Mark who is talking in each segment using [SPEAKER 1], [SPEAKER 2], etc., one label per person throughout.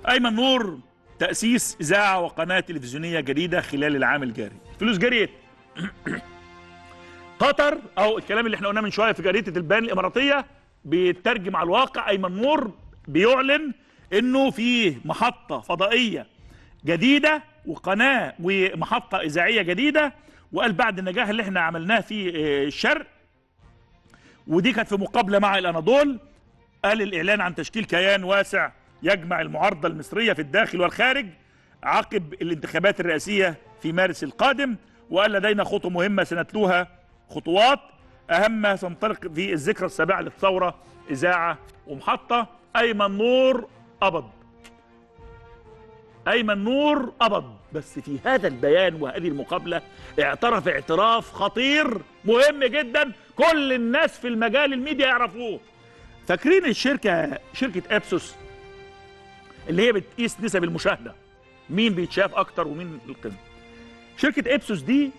[SPEAKER 1] ايمن نور تاسيس اذاعه وقناه تلفزيونيه جديده خلال العام الجاري فلوس جريت قطر او الكلام اللي احنا قلناه من شويه في جريده البيان الاماراتيه بيترجم على الواقع ايمن نور بيعلن انه في محطه فضائيه جديده وقناه ومحطه اذاعيه جديده وقال بعد النجاح اللي احنا عملناه في آه، الشرق ودي كانت في مقابله مع الاناضول قال الاعلان عن تشكيل كيان واسع يجمع المعارضه المصريه في الداخل والخارج عقب الانتخابات الرئاسيه في مارس القادم وقال لدينا خطوه مهمه سنتلوها خطوات اهمها سنطلق في الذكرى السابعه للثوره اذاعه ومحطه ايمن نور قبض ايمن نور قبض بس في هذا البيان وهذه المقابله اعترف اعتراف خطير مهم جدا كل الناس في المجال الميديا يعرفوه فاكرين الشركه شركه ابسوس اللي هي بتقيس نسب المشاهده مين بيتشاف اكتر ومين القمه شركه ابسوس دي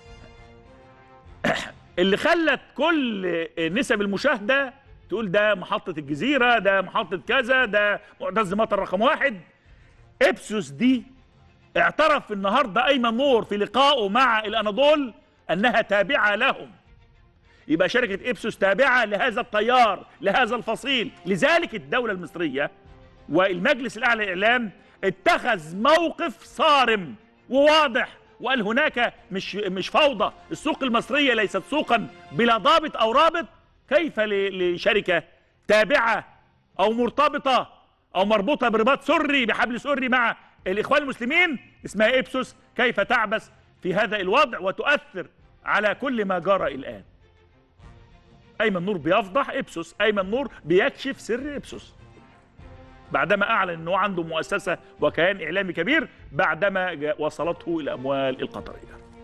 [SPEAKER 1] اللي خلت كل نسب المشاهده تقول ده محطه الجزيره ده محطه كذا ده معتز مطر رقم واحد ابسوس دي اعترف النهارده ايمن نور في لقائه مع الاناضول انها تابعه لهم يبقى شركه ابسوس تابعه لهذا التيار لهذا الفصيل لذلك الدوله المصريه والمجلس الاعلى للاعلام اتخذ موقف صارم وواضح وقال هناك مش مش فوضى السوق المصريه ليست سوقا بلا ضابط او رابط كيف ل- لشركه تابعه او مرتبطه او مربوطه برباط سري بحبل سري مع الاخوان المسلمين اسمها ابسوس كيف تعبث في هذا الوضع وتؤثر على كل ما جرى الان ايمن نور بيفضح ابسوس ايمن نور بيكشف سر ابسوس بعدما اعلن انه عنده مؤسسه وكيان اعلامي كبير بعدما جاء- وصلته الاموال القطريه